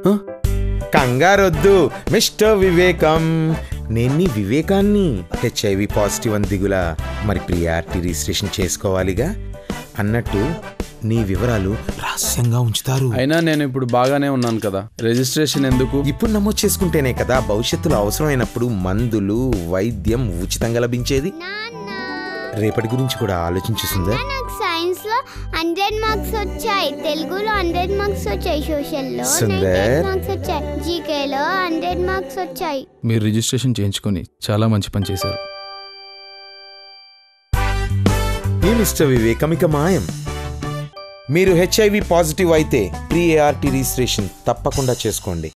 హ? కంగారొద్దు మిస్టర్ వివేకం నేను నీ వివేకాన్ని హెచ్ఐవి పాజిటివ్ అని దిగులా మరి ప్రియారిటీ రిజిస్ట్రేషన్ చేసుకోవాలిగా అన్నట్టు నీ వివరాలు రహస్యంగా ఉంచుతారు అయినా నేను ఇప్పుడు బాగానే ఉన్నాను కదా రిజిస్ట్రేషన్ ఎందుకు ఇప్పుడు నమోదు చేసుకుంటేనే కదా భవిష్యత్తులో అవసరమైనప్పుడు మందులు వైద్యం ఉచితంగా లభించేది నాన్న రేపటి గురించి కూడా ఆలోచించు సుందర్ నాకు సైన్స్ లో హండ్రెడ్ మార్క్స్ వచ్చాయి తెలుగులో హండ్రెడ్ మార్క్స్ వచ్చాయి సోషల్ లో సుందర్. మార్క్స్ వచ్చాయి జీకేలో హండ్రెడ్ మార్క్స్ వచ్చాయి మీరు రిజిస్ట్రేషన్ చేయించుకొని చాలా మంచి పని చేశారు ఈ మిస్టర్ వివేకం ఇక మాయం మీరు హెచ్ఐవి పాజిటివ్ అయితే ప్రీ ఏఆర్టీ రిజిస్ట్రేషన్ తప్పకుండా చేసుకోండి